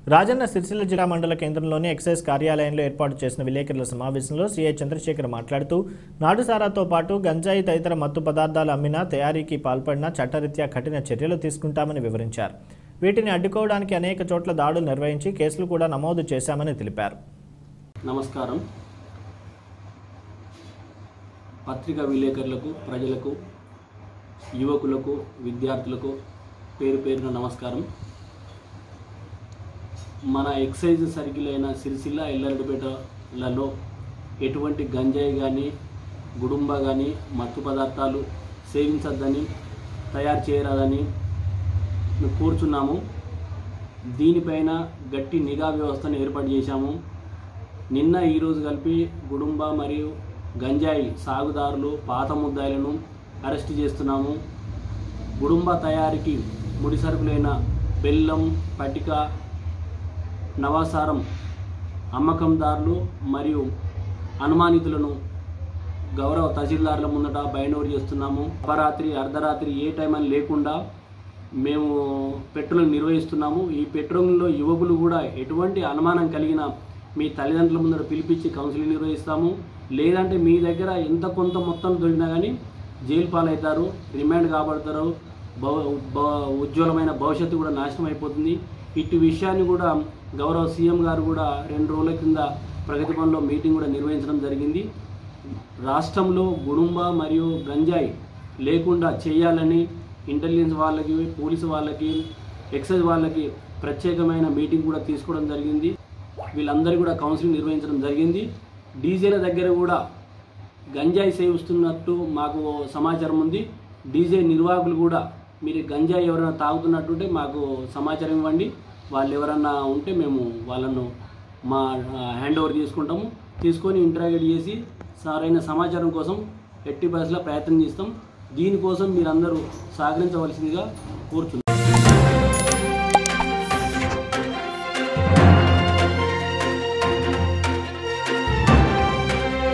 రాజన్న సిరిసిల్ల జిల్లా మండల కేంద్రంలోని ఎక్సైజ్ కార్యాలయంలో ఏర్పాటు చేసిన విలేకరుల సమావేశంలో సీఐ చంద్రశేఖర్ మాట్లాడుతూ నాటుసారాతో పాటు గంజాయి తదితర మత్తు పదార్థాలు అమ్మినా తయారీకి పాల్పడినా చట్టరీత్యా కఠిన చర్యలు తీసుకుంటామని వివరించారు వీటిని అడ్డుకోవడానికి అనేక చోట్ల దాడులు నిర్వహించి కేసులు కూడా నమోదు చేశామని తెలిపారు నమస్కారం పత్రికా విలేకరులకు ప్రజలకు యువకులకు విద్యార్థులకు పేరు పేరున నమస్కారం మన ఎక్సైజ్ సర్కిల్ అయిన సిరిసిల్ల ఎల్లారెడ్డిపేటలలో ఎటువంటి గంజాయి కానీ గుడుంబ కానీ మత్తు పదార్థాలు సేవించద్దని తయారు చేయరాదని మేము కోరుచున్నాము దీనిపైన గట్టి నిఘా వ్యవస్థను ఏర్పాటు చేశాము నిన్న ఈరోజు కలిపి గుడుంబ మరియు గంజాయి సాగుదారులు పాత ముద్దాయిలను అరెస్ట్ చేస్తున్నాము గుడుంబ తయారీకి ముడి సరుకులైన బెల్లం పటిక నవాసారం అమ్మకందారులు మరియు అనుమానితులను గౌరవ తహసీల్దార్ల ముందట బయనోరు చేస్తున్నాము అపరాత్రి అర్ధరాత్రి ఏ టైం అని లేకుండా మేము పెట్రోల్ నిర్వహిస్తున్నాము ఈ పెట్రోల్లో యువకులు కూడా ఎటువంటి అనుమానం కలిగిన మీ తల్లిదండ్రుల ముందర పిలిపించి కౌన్సిలింగ్ నిర్వహిస్తాము లేదంటే మీ దగ్గర ఎంత కొంత మొత్తం దొరికినా కానీ జైలు పాలవుతారు రిమాండ్ కాబడతారు భవ భవ- ఉజ్వలమైన భవిష్యత్తు కూడా నాశనం అయిపోతుంది ఇటు విషయాన్ని కూడా గౌరవ సీఎం గారు కూడా రెండు రోజుల కింద ప్రగతి భవన్లో మీటింగ్ కూడా నిర్వహించడం జరిగింది రాష్ట్రంలో గుడుంబ మరియు గంజాయి లేకుండా చేయాలని ఇంటెలిజెన్స్ వాళ్ళకి పోలీసు వాళ్ళకి ఎక్సైజ్ వాళ్ళకి ప్రత్యేకమైన మీటింగ్ కూడా తీసుకోవడం జరిగింది వీళ్ళందరూ కూడా కౌన్సిలింగ్ నిర్వహించడం జరిగింది డీజేల దగ్గర కూడా గంజాయి సేవిస్తున్నట్టు మాకు సమాచారం ఉంది డీజే నిర్వాహకులు కూడా మీరు గంజాయి ఎవరైనా తాగుతున్నట్టుంటే మాకు సమాచారం ఇవ్వండి వాళ్ళు ఎవరన్నా ఉంటే మేము వాళ్ళను మా హ్యాండ్ ఓవర్ తీసుకుంటాము తీసుకొని ఇంటరాగేట్ చేసి సరైన సమాచారం కోసం ఎట్టి బస్సులో ప్రయత్నం చేస్తాం దీనికోసం మీరందరూ సహకరించవలసిందిగా కోరుచున్నాం